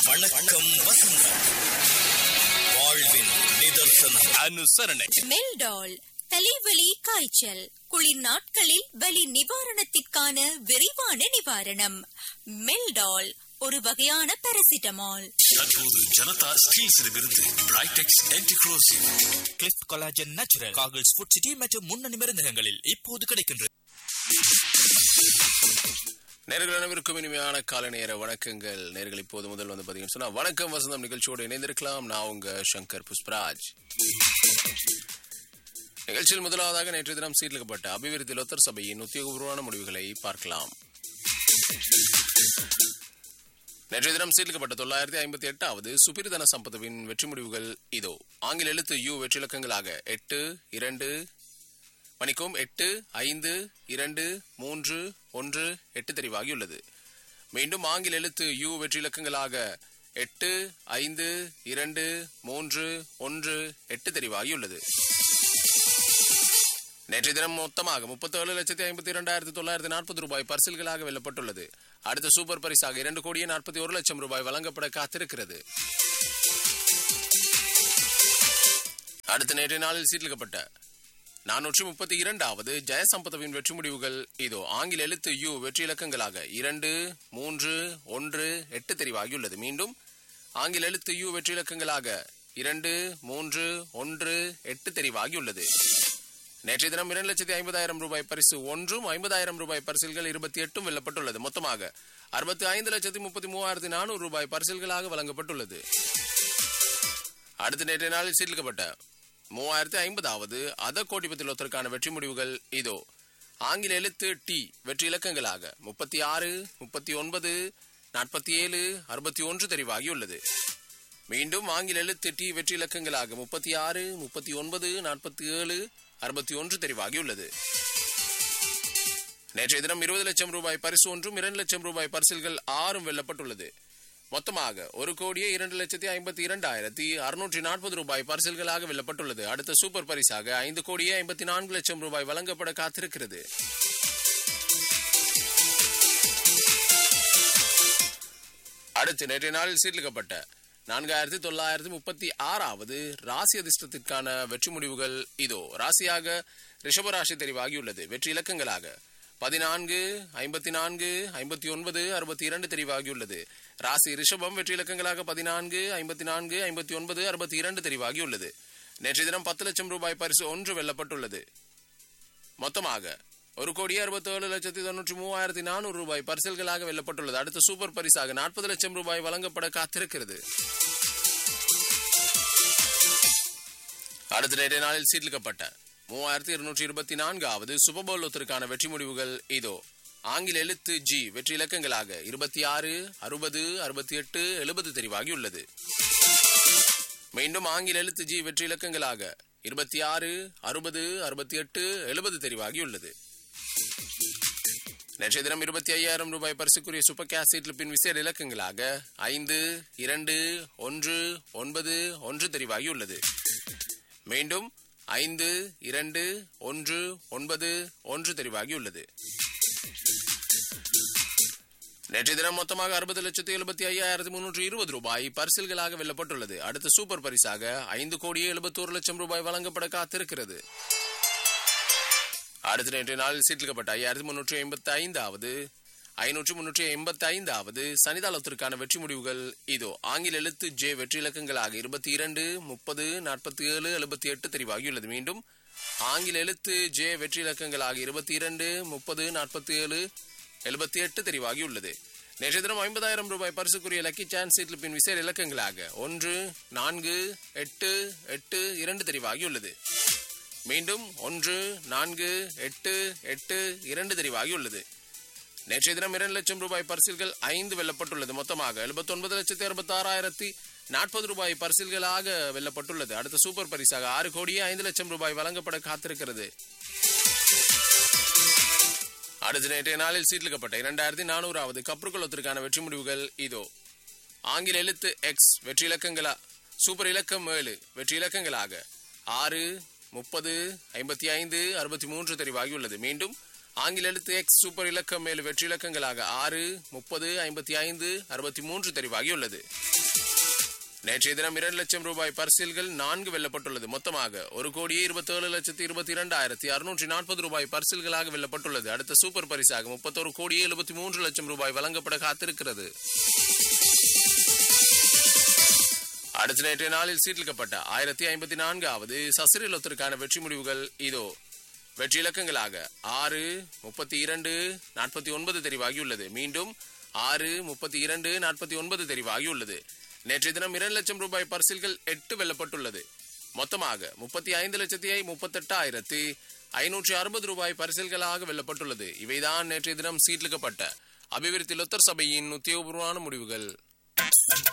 வணக்கம் வசந்தம் வாழ்வின் நிதர்சனம் அனுசரணை மெல்டால் தலைவலி காய்ச்சல் குளிர் நாட்களில் வலி நிவாரணத்திற்கான விரைவான நிவாரணம் மெல்டால் ஒரு வகையான பாராசிட்டமால் தற்போது ஜனதா ஸ்டீல்ஸிடமிருந்து பிரைடெக்ஸ் ஆன்டிக்ரோசிவ் கிளிஃப்ட் கொலாஜன் நேச்சுரல் காகிள்ஸ் ஃபுட் சிட்டி மற்றும் முன்னணி மருந்தகங்களில் இப்போது கிடைக்கின்றது நேர்கள் அனைவருக்கும் இனிமையான காலை நேர வணக்கங்கள் நேர்கள் இப்போது முதல் வந்து பாத்தீங்கன்னு சொன்னா வணக்கம் வசந்தம் நிகழ்ச்சியோடு இணைந்திருக்கலாம் நான் உங்க சங்கர் புஷ்பராஜ் நிகழ்ச்சியில் முதலாவதாக நேற்று தினம் சீர்லிக்கப்பட்ட அபிவிருத்தி லொத்தர் சபையின் உத்தியோகபூர்வமான முடிவுகளை பார்க்கலாம் நேற்றைய தினம் சீர்லிக்கப்பட்ட தொள்ளாயிரத்தி ஐம்பத்தி எட்டாவது சுபிரிதன சம்பத்துவின் வெற்றி முடிவுகள் இதோ ஆங்கில எழுத்து யு வெற்றிலக்கங்களாக எட்டு இரண்டு மணிக்கும் எட்டு ஐந்து இரண்டு மூன்று ஒன்று எட்டு தெரிவாகியுள்ளது மீண்டும் ஆங்கில எழுத்து யு வெற்றி இலக்கங்களாக எட்டு ஐந்து இரண்டு மூன்று ஒன்று எட்டு தெரிவாகியுள்ளது நேற்றைய தினம் மொத்தமாக முப்பத்தேழு லட்சத்தி ஐம்பத்தி இரண்டாயிரத்தி தொள்ளாயிரத்தி நாற்பது ரூபாய் பரிசில்களாக வெல்லப்பட்டுள்ளது அடுத்த சூப்பர் பரிசாக இரண்டு கோடியே நாற்பத்தி ஒரு லட்சம் ரூபாய் வழங்கப்பட காத்திருக்கிறது அடுத்த நேற்றைய நாளில் சீர்லிக்கப்பட்ட நானூற்றி முப்பத்தி இரண்டாவது ஜெயசம்பதவின் வெற்றி முடிவுகள் இதோ ஆங்கில எழுத்து யு வெற்றி இலக்கங்களாக இரண்டு மூன்று ஒன்று எட்டு தெரிவாகியுள்ளது மீண்டும் ஆங்கில எழுத்து யு வெற்றி இலக்கங்களாக இரண்டு மூன்று ஒன்று எட்டு தெரிவாகியுள்ளது நேற்றைய தினம் இரண்டு லட்சத்தி ஐம்பதாயிரம் ரூபாய் பரிசு ஒன்றும் ஐம்பதாயிரம் ரூபாய் பரிசில்கள் இருபத்தி எட்டும் வெல்லப்பட்டுள்ளது மொத்தமாக அறுபத்தி ஐந்து லட்சத்தி முப்பத்தி மூவாயிரத்தி நானூறு ரூபாய் பரிசில்களாக வழங்கப்பட்டுள்ளது அடுத்த நேற்றைய நாளில் சீர்லிக்கப்பட்ட மூவாயிரத்தி ஐம்பதாவது அத கோடிபத்தில் ஒருத்தருக்கான வெற்றி முடிவுகள் இதோ ஆங்கில எழுத்து டி வெற்றி இலக்கங்களாக முப்பத்தி ஆறு முப்பத்தி ஒன்பது நாற்பத்தி ஏழு அறுபத்தி ஒன்று தெரிவாகியுள்ளது மீண்டும் ஆங்கில எழுத்து டி வெற்றி இலக்கங்களாக முப்பத்தி ஆறு முப்பத்தி ஒன்பது நாற்பத்தி ஏழு அறுபத்தி ஒன்று தெரிவாகியுள்ளது நேற்றைய தினம் இருபது லட்சம் ரூபாய் பரிசு ஒன்றும் இரண்டு லட்சம் ரூபாய் பரிசில்கள் ஆறும் வெல்லப்பட்டுள்ளது மொத்தமாக ஒரு கோடியே இரண்டு லட்சத்தி ஐம்பத்தி இரண்டாயிரத்தி அறுநூற்றி நாற்பது ரூபாய் பரிசில்களாக வெல்லப்பட்டுள்ளது அடுத்த சூப்பர் பரிசாக ஐந்து கோடியே ஐம்பத்தி நான்கு லட்சம் ரூபாய் வழங்கப்பட காத்திருக்கிறது அடுத்து நேற்றைய நாளில் சீர்லிக்கப்பட்ட நான்காயிரத்தி தொள்ளாயிரத்தி முப்பத்தி ஆறாவது ராசி அதிர்ஷ்டத்திற்கான வெற்றி முடிவுகள் இதோ ராசியாக ரிஷபராசி தெரிவாகியுள்ளது வெற்றி இலக்கங்களாக பதினான்கு ஐம்பத்தி நான்கு ஐம்பத்தி ஒன்பது அறுபத்தி இரண்டு தெரிவாகியுள்ளது ராசி ரிஷபம் வெற்றி இலக்கங்களாக பதினான்கு ஐம்பத்தி நான்கு ஐம்பத்தி ஒன்பது அறுபத்தி இரண்டு தெரிவாகியுள்ளது நேற்றைய தினம் பத்து லட்சம் ரூபாய் பரிசு ஒன்று வெல்லப்பட்டுள்ளது மொத்தமாக ஒரு கோடியே அறுபத்தி ஏழு லட்சத்தி தொண்ணூற்றி மூவாயிரத்தி நானூறு ரூபாய் பரிசல்களாக வெல்லப்பட்டுள்ளது அடுத்த சூப்பர் பரிசாக நாற்பது லட்சம் ரூபாய் வழங்கப்பட காத்திருக்கிறது அடுத்த நேற்றைய நாளில் சீர்லிக்கப்பட்ட மூவாயிரத்தி இருநூற்றி இருபத்தி நான்காவது சுபபோல் ஒத்தருக்கான வெற்றி முடிவுகள் இதோ ஆங்கில எழுத்து ஜி வெற்றி இலக்கங்களாக இருபத்தி ஆறு அறுபது அறுபத்தி எட்டு எழுபது தெரிவாகியுள்ளது மீண்டும் ஆங்கில எழுத்து ஜி வெற்றி இலக்கங்களாக இருபத்தி ஆறு அறுபது அறுபத்தி எட்டு எழுபது தெரிவாகியுள்ளது நேற்றைய தினம் இருபத்தி ஐயாயிரம் ரூபாய் பரிசுக்குரிய சூப்பர் கேசட் பின் விசேட இலக்கங்களாக ஐந்து இரண்டு ஒன்று ஒன்பது ஒன்று தெரிவாகியுள்ளது மீண்டும் ஐந்து இரண்டு ஒன்று ஒன்பது ஒன்று தெரிவாகியுள்ளது நேற்றைய தினம் மொத்தமாக அறுபது லட்சத்தி எழுபத்தி ஐயாயிரத்தி முன்னூற்றி இருபது ரூபாய் பரிசில்களாக வெல்லப்பட்டுள்ளது அடுத்த சூப்பர் பரிசாக ஐந்து கோடியே எழுபத்தோரு லட்சம் ரூபாய் வழங்கப்பட காத்திருக்கிறது அடுத்த நேற்றைய நாளில் சீட்டிக்கப்பட்ட ஐயாயிரத்தி முன்னூற்றி ஐம்பத்தி ஐந்தாவது ஐநூற்றி முன்னூற்றி எண்பத்தி ஐந்தாவது சனிதாளத்திற்கான வெற்றி முடிவுகள் இதோ ஆங்கில எழுத்து ஜே வெற்றி இலக்கங்களாக இருபத்தி இரண்டு முப்பது நாற்பத்தி ஏழு எழுபத்தி எட்டு தெரிவாகியுள்ளது மீண்டும் ஆங்கில எழுத்து ஜே வெற்றி இலக்கங்களாக இருபத்தி இரண்டு முப்பது நாற்பத்தி ஏழு எழுபத்தி எட்டு தெரிவாகியுள்ளது நேற்றைய தினம் ஐம்பதாயிரம் ரூபாய் பரிசுக்குரிய லக்கி சான்ஸ் சீட்டில் பின் விசேட இலக்கங்களாக ஒன்று நான்கு எட்டு எட்டு இரண்டு தெரிவாகியுள்ளது மீண்டும் ஒன்று நான்கு எட்டு எட்டு இரண்டு தெரிவாகியுள்ளது நேற்றைய தினம் இரண்டு லட்சம் ரூபாய் பரிசில்கள் ஐந்து வெல்லப்பட்டுள்ளது மொத்தமாக எழுபத்தி ஒன்பது லட்சத்தி அறுபத்தி ஆறாயிரத்தி நாற்பது ரூபாய் பரிசில்களாக வெல்லப்பட்டுள்ளது அடுத்த சூப்பர் பரிசாக ஆறு கோடியே ஐந்து லட்சம் ரூபாய் வழங்கப்பட காத்திருக்கிறது அடுத்த நேற்றைய நாளில் சீட்லிக்கப்பட்ட இரண்டாயிரத்தி நானூறாவது கப்ருக்குளத்திற்கான வெற்றி முடிவுகள் இதோ ஆங்கில எழுத்து எக்ஸ் வெற்றி இலக்கங்களா சூப்பர் இலக்கம் ஏழு வெற்றி இலக்கங்களாக ஆறு முப்பது ஐம்பத்தி ஐந்து அறுபத்தி மூன்று தெரிவாகியுள்ளது மீண்டும் ஆங்கில எழுத்து எக்ஸ் சூப்பர் இலக்கம் மேலும் வெற்றி இலக்கங்களாக ஆறு முப்பது ஐம்பத்தி ஐந்து அறுபத்தி மூன்று தெரிவாகியுள்ளது நேற்றைய தினம் இரண்டு லட்சம் ரூபாய் பரிசில்கள் நான்கு வெல்லப்பட்டுள்ளது மொத்தமாக ஒரு கோடியே இருபத்தேழு லட்சத்தி இருபத்தி இரண்டாயிரத்தி அறுநூற்றி நாற்பது ரூபாய் பரிசில்களாக வெல்லப்பட்டுள்ளது அடுத்த சூப்பர் பரிசாக முப்பத்தொரு கோடியே எழுபத்தி மூன்று லட்சம் ரூபாய் வழங்கப்பட காத்திருக்கிறது அடுத்த நேற்றைய நாளில் சீர்லிக்கப்பட்ட ஆயிரத்தி ஐம்பத்தி நான்காவது சசிரிலத்திற்கான வெற்றி முடிவுகள் இதோ வெற்றி இலக்கங்களாக ஆறு முப்பத்தி இரண்டு நாற்பத்தி ஒன்பது தெரிவாகியுள்ளது மீண்டும் ஆறு முப்பத்தி இரண்டு நாற்பத்தி ஒன்பது தெரிவாகியுள்ளது நேற்றைய தினம் இரண்டு லட்சம் ரூபாய் பரிசில்கள் எட்டு வெல்லப்பட்டுள்ளது மொத்தமாக முப்பத்தி ஐந்து லட்சத்தி முப்பத்தெட்டாயிரத்தி ஐநூற்றி அறுபது ரூபாய் பரிசில்களாக வெல்லப்பட்டுள்ளது இவைதான் நேற்றைய தினம் சீர்லிக்கப்பட்ட அபிவிருத்தி லொத்தர் சபையின் உத்தியோகபூர்வமான முடிவுகள்